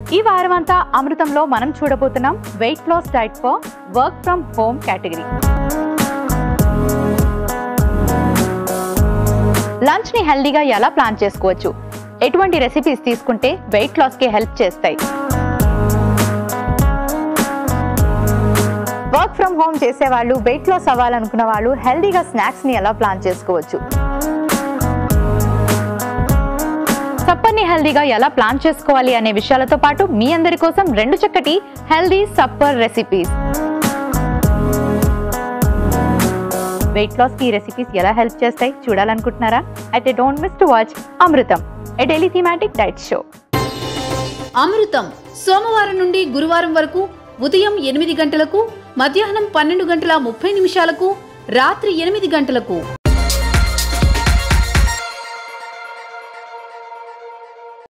ఈ వారం అంతా అమృతంలో మనం చూడబోతున్నాం weight loss diet for work from home category lunch ని హెల్దీగా ఎలా ప్లాన్ చేసుకోవచ్చు ఎటువంటి రెసిపీస్ తీసుకుంటే వెయిట్ లాస్ కి హెల్ప్ చేస్తాయి వర్క్ ఫ్రమ్ హోమ్ చేసే వాళ్ళు వెయిట్ లాస్ అవ్వాలనుకున్న వాళ్ళు హెల్దీగా స్నాక్స్ ని ఎలా ప్లాన్ చేసుకోవచ్చు సప్పర్ని హెల్దీగా ఎలా ప్లాన్ చేసుకోవాలి అనే విషయాలతో పాటు మీ అందరి కోసం రెండు చక్కటి healthy supper recipes weight loss కి ఈ రెసిపీస్ ఎలా హెల్ప్ చేస్తాయి చూడాలనుకుంటున్నారా అయితే don't miss to watch Amrutham a daily thematic diet show Amrutham సోమవారం నుండి గురువారం వరకు ఉదయం ఎనిమిది గంటలకు మధ్యాహ్నం పన్నెండు గంటల ముప్పై నిమిషాలకు రాత్రి ఎనిమిది గంటలకు